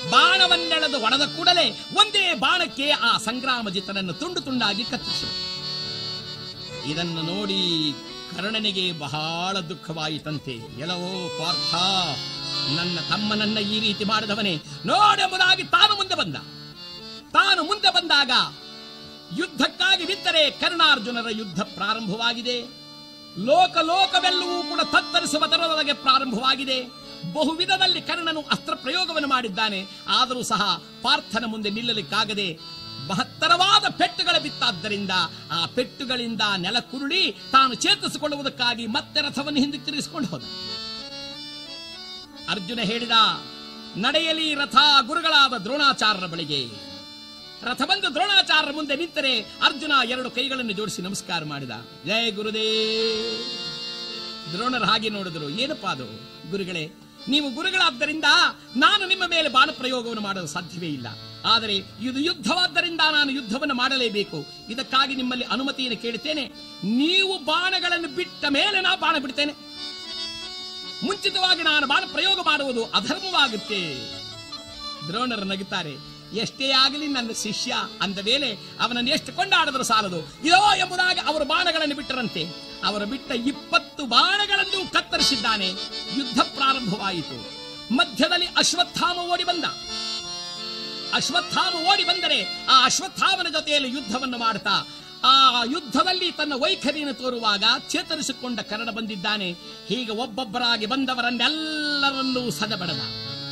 ಬಾಣವನ್ನೆಳೆದು ಹೊಡೆದ ಕೂಡಲೇ ಒಂದೇ ಬಾಣಕ್ಕೆ ಆ ಸಂಗ್ರಾಮಜಿತನನ್ನು ತುಂಡು ತುಂಡಾಗಿ ಕತ್ತರಿಸಿದರು ಇದನ್ನು ನೋಡಿ ಕರ್ಣನಿಗೆ ಬಹಳ ದುಃಖವಾಯಿತಂತೆ ಎಲ್ಲವೋ ಪಾರ್ಥ ನನ್ನ ತಮ್ಮನನ್ನ ಈ ರೀತಿ ಮಾಡಿದವನೇ ನೋಡೆಂಬುದಾಗಿ ತಾನು ಮುಂದೆ ಬಂದ ತಾನು ಮುಂದೆ ಬಂದಾಗ ಯುದ್ಧಕ್ಕಾಗಿ ಬಿದ್ದರೆ ಕರ್ಣಾರ್ಜುನರ ಯುದ್ಧ ಪ್ರಾರಂಭವಾಗಿದೆ ಲೋಕ ಲೋಕವೆಲ್ಲವೂ ಕೂಡ ತತ್ತರಿಸುವ ದರದೊಳಗೆ ಪ್ರಾರಂಭವಾಗಿದೆ ಬಹುವಿಧದಲ್ಲಿ ಕರ್ಣನು ಅಸ್ತ್ರ ಪ್ರಯೋಗವನ್ನು ಮಾಡಿದ್ದಾನೆ ಆದರೂ ಸಹ ಪಾರ್ಥನ ಮುಂದೆ ನಿಲ್ಲಲಿಕ್ಕಾಗದೆ ಮಹತ್ತರವಾದ ಪೆಟ್ಟುಗಳ ಬಿತ್ತಾದ್ದರಿಂದ ಆ ಪೆಟ್ಟುಗಳಿಂದ ನೆಲ ಕುರುಳಿ ತಾನು ಚೇತರಿಸಿಕೊಳ್ಳುವುದಕ್ಕಾಗಿ ಮತ್ತೆ ರಥವನ್ನು ಹಿಂದಕ್ಕೆ ತಿರುಗಿಸಿಕೊಂಡು ಹೋದ ಅರ್ಜುನ ಹೇಳಿದ ನಡೆಯಲಿ ರಥ ಗುರುಗಳಾದ ದ್ರೋಣಾಚಾರ್ಯರ ಬಳಿಗೆ ರಥ ಬಂದು ದ್ರೋಣಾಚಾರ್ಯರ ಮುಂದೆ ನಿಂತರೆ ಅರ್ಜುನ ಎರಡು ಕೈಗಳನ್ನು ಜೋಡಿಸಿ ನಮಸ್ಕಾರ ಮಾಡಿದ ಜಯ ಗುರುದೇ ದ್ರೋಣರು ಹಾಗೆ ನೋಡಿದ್ರು ಏನಪ್ಪಾ ಅದು ಗುರುಗಳೇ ನೀವು ಗುರುಗಳಾದ್ದರಿಂದ ನಾನು ನಿಮ್ಮ ಮೇಲೆ ಬಾಣ ಪ್ರಯೋಗವನ್ನು ಮಾಡಲು ಸಾಧ್ಯವೇ ಇಲ್ಲ ಆದರೆ ಇದು ಯುದ್ಧವಾದ್ದರಿಂದ ನಾನು ಯುದ್ಧವನ್ನು ಮಾಡಲೇಬೇಕು ಇದಕ್ಕಾಗಿ ನಿಮ್ಮಲ್ಲಿ ಅನುಮತಿಯನ್ನು ಕೇಳುತ್ತೇನೆ ನೀವು ಬಾಣಗಳನ್ನು ಬಿಟ್ಟ ಮೇಲೆ ನಾ ಬಾಣ ಬಿಡ್ತೇನೆ ಮುಂಚಿತವಾಗಿ ನಾನು ಬಾಣ ಪ್ರಯೋಗ ಮಾಡುವುದು ಅಧರ್ಮವಾಗುತ್ತೆ ದ್ರೋಣರು ನಗುತ್ತಾರೆ ಎಷ್ಟೇ ಆಗಲಿ ನನ್ನ ಶಿಷ್ಯ ಅಂದ ಮೇಲೆ ಅವನನ್ನು ಎಷ್ಟು ಕೊಂಡಾಡಿದ್ರು ಸಾಲದು ಇದೋ ಎಂಬುದಾಗಿ ಅವರು ಬಾಣಗಳನ್ನು ಬಿಟ್ಟರಂತೆ ಅವರು ಬಿಟ್ಟ ಇಪ್ಪತ್ತು ಬಾಣಗಳನ್ನು ಕತ್ತರಿಸಿದ್ದಾನೆ ಯುದ್ಧ ಪ್ರಾರಂಭವಾಯಿತು ಮಧ್ಯದಲ್ಲಿ ಅಶ್ವತ್ಥಾಮ ಓಡಿ ಬಂದ ಅಶ್ವತ್ಥಾಮ ಓಡಿ ಬಂದರೆ ಆ ಅಶ್ವತ್ಥಾಮನ ಜೊತೆಯಲ್ಲಿ ಯುದ್ಧವನ್ನು ಮಾಡ್ತಾ ಆ ಯುದ್ಧದಲ್ಲಿ ತನ್ನ ವೈಖರಿಯನ್ನು ತೋರುವಾಗ ಚೇತರಿಸಿಕೊಂಡ ಕರ್ಣ ಬಂದಿದ್ದಾನೆ ಹೀಗೆ ಒಬ್ಬೊಬ್ಬರಾಗಿ ಬಂದವರನ್ನೆಲ್ಲರನ್ನೂ ಸದಬಡದ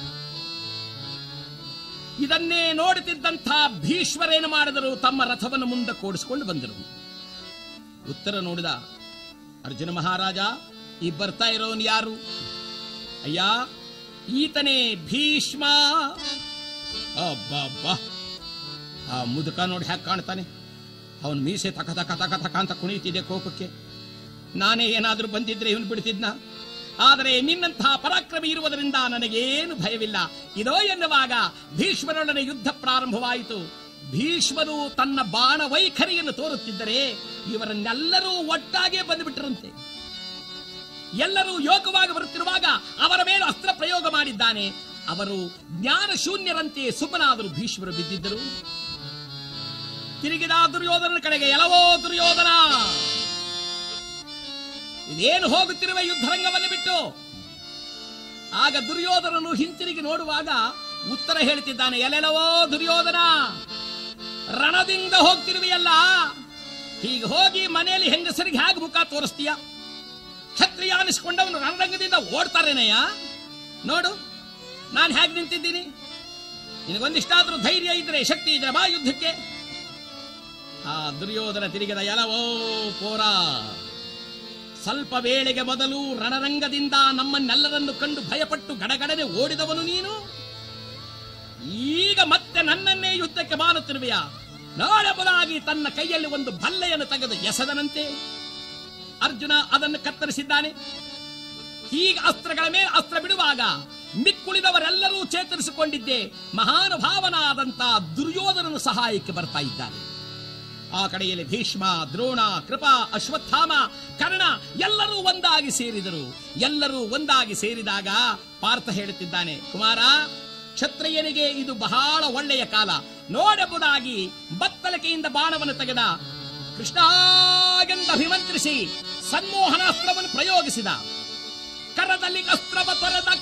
ಇದನ್ನೇ ನೋಡುತ್ತಿದ್ದಂಥ ಭೀಷ್ಮರೇನು ಮಾಡಿದರು ತಮ್ಮ ರಥವನ್ನು ಮುಂದೆ ಕೂಡಿಸಿಕೊಂಡು ಬಂದರು ಉತ್ತರ ನೋಡಿದ ಅರ್ಜುನ ಮಹಾರಾಜ ಈ ಬರ್ತಾ ಇರೋನು ಯಾರು ಅಯ್ಯ ಈತನೇ ಭೀಷ್ಮ ಅಬ್ಬಬ್ಬಾ ಆ ಮುದುಕ ನೋಡಿ ಹ್ಯಾಕ್ ಕಾಣ್ತಾನೆ ಅವನ ಮೀಸೆ ತಕ ತಕ ತಕ ತಕ ಅಂತ ಕುಣಿಯುತ್ತಿದೆ ಕೋಪಕ್ಕೆ ನಾನೇ ಏನಾದ್ರೂ ಬಂದಿದ್ರೆ ಇವನು ಬಿಡ್ತಿದ್ನ ಆದರೆ ನಿನ್ನಂತಹ ಪರಾಕ್ರಮಿ ಇರುವುದರಿಂದ ನನಗೇನು ಭಯವಿಲ್ಲ ಇದೋ ಎನ್ನುವಾಗ ಭೀಷ್ಮರೊಡನೆ ಯುದ್ಧ ಪ್ರಾರಂಭವಾಯಿತು ಭೀಷ್ಮರು ತನ್ನ ಬಾಣ ವೈಖರಿಯನ್ನು ತೋರುತ್ತಿದ್ದರೆ ಇವರನ್ನೆಲ್ಲರೂ ಒಟ್ಟಾಗೆ ಬಂದುಬಿಟ್ಟರಂತೆ ಎಲ್ಲರೂ ಯೋಗವಾಗಿ ಬರುತ್ತಿರುವಾಗ ಅವರ ಮೇಲೆ ಅಸ್ತ್ರ ಪ್ರಯೋಗ ಮಾಡಿದ್ದಾನೆ ಅವರು ಜ್ಞಾನ ಶೂನ್ಯರಂತೆ ಸುಮ್ಮನಾದರು ಭೀಷ್ಮರು ಬಿದ್ದಿದ್ದರು ತಿರುಗಿದ ದುರ್ಯೋಧನನ ಕಡೆಗೆ ಎಲ್ಲವೋ ದುರ್ಯೋಧನ ಇದೇನು ಹೋಗುತ್ತಿರುವ ಯುದ್ಧರಂಗವನ್ನು ಬಿಟ್ಟು ಆಗ ದುರ್ಯೋಧನನು ಹಿಂತಿರುಗಿ ನೋಡುವಾಗ ಉತ್ತರ ಹೇಳ್ತಿದ್ದಾನೆ ಎಲೆಲವೋ ದುರ್ಯೋಧನ ರಣದಿಂದ ಹೋಗ್ತಿರುವೆಯಲ್ಲ ಹೀಗೆ ಹೋಗಿ ಮನೆಯಲ್ಲಿ ಹೆಂಗಸರಿಗೆ ಹೇಗೆ ಮುಖ ತೋರಿಸ್ತೀಯ ಕ್ಷತ್ರಿಯ ಅನಿಸ್ಕೊಂಡವನು ರಣರಂಗದಿಂದ ಓಡ್ತಾರೇನಯ್ಯ ನೋಡು ನಾನು ಹೇಗೆ ನಿಂತಿದ್ದೀನಿ ನಿನಗೊಂದಿಷ್ಟಾದ್ರೂ ಧೈರ್ಯ ಇದ್ರೆ ಶಕ್ತಿ ಇದ್ರೆ ಬಾ ಯುದ್ಧಕ್ಕೆ ಆ ದುರ್ಯೋಧನ ತಿರುಗಿದ ಎಲವೋ ಪೋರ ಸ್ವಲ್ಪ ವೇಳೆಗೆ ಮೊದಲು ರಣರಂಗದಿಂದ ನಮ್ಮನ್ನೆಲ್ಲರನ್ನು ಕಂಡು ಭಯಪಟ್ಟು ಗಡಗಡನೆ ಓಡಿದವನು ನೀನು ಈಗ ಮತ್ತೆ ನನ್ನನ್ನೇ ಯುದ್ಧಕ್ಕೆ ಮಾರುತ್ತಿರುವೆಯ ನಾಳೆಬಲಾಗಿ ತನ್ನ ಕೈಯಲ್ಲಿ ಒಂದು ಭಲ್ಲೆಯನ್ನು ತೆಗೆದು ಎಸೆದನಂತೆ ಅರ್ಜುನ ಅದನ್ನು ಕತ್ತರಿಸಿದ್ದಾನೆ ಹೀಗೆ ಅಸ್ತ್ರಗಳ ಮೇಲೆ ಅಸ್ತ್ರ ಬಿಡುವಾಗ ಮಿಕ್ಕುಳಿದವರೆಲ್ಲರೂ ಚೇತರಿಸಿಕೊಂಡಿದ್ದೆ ಮಹಾನುಭಾವನಾದಂತ ದುರ್ಯೋಧನನು ಸಹಾಯಕ್ಕೆ ಬರ್ತಾ ಇದ್ದಾನೆ ಆ ಕಡೆಯಲ್ಲಿ ಭೀಷ್ಮ ದ್ರೋಣ ಕೃಪಾ ಅಶ್ವತ್ಥಾಮ ಕರ್ಣ ಎಲ್ಲರೂ ಒಂದಾಗಿ ಸೇರಿದರು ಎಲ್ಲರೂ ಒಂದಾಗಿ ಸೇರಿದಾಗ ಪಾರ್ಥ ಹೇಳುತ್ತಿದ್ದಾನೆ ಕುಮಾರ ಕ್ಷತ್ರಿಯನಿಗೆ ಇದು ಬಹಳ ಒಳ್ಳೆಯ ಕಾಲ ನೋಡೆಂಬುದಾಗಿ ಬತ್ತಲಕೆಯಿಂದ ಬಾಣವನ್ನು ತೆಗೆದ ಕೃಷ್ಣಾಗೆಂದು ಅಭಿಮಂತ್ರಿಸಿ ಸನ್ಮೋಹನಾಸ್ತ್ರವನ್ನು ಪ್ರಯೋಗಿಸಿದ ಕರದಲ್ಲಿ ಅಸ್ತ್ರವ ತೊರೆದ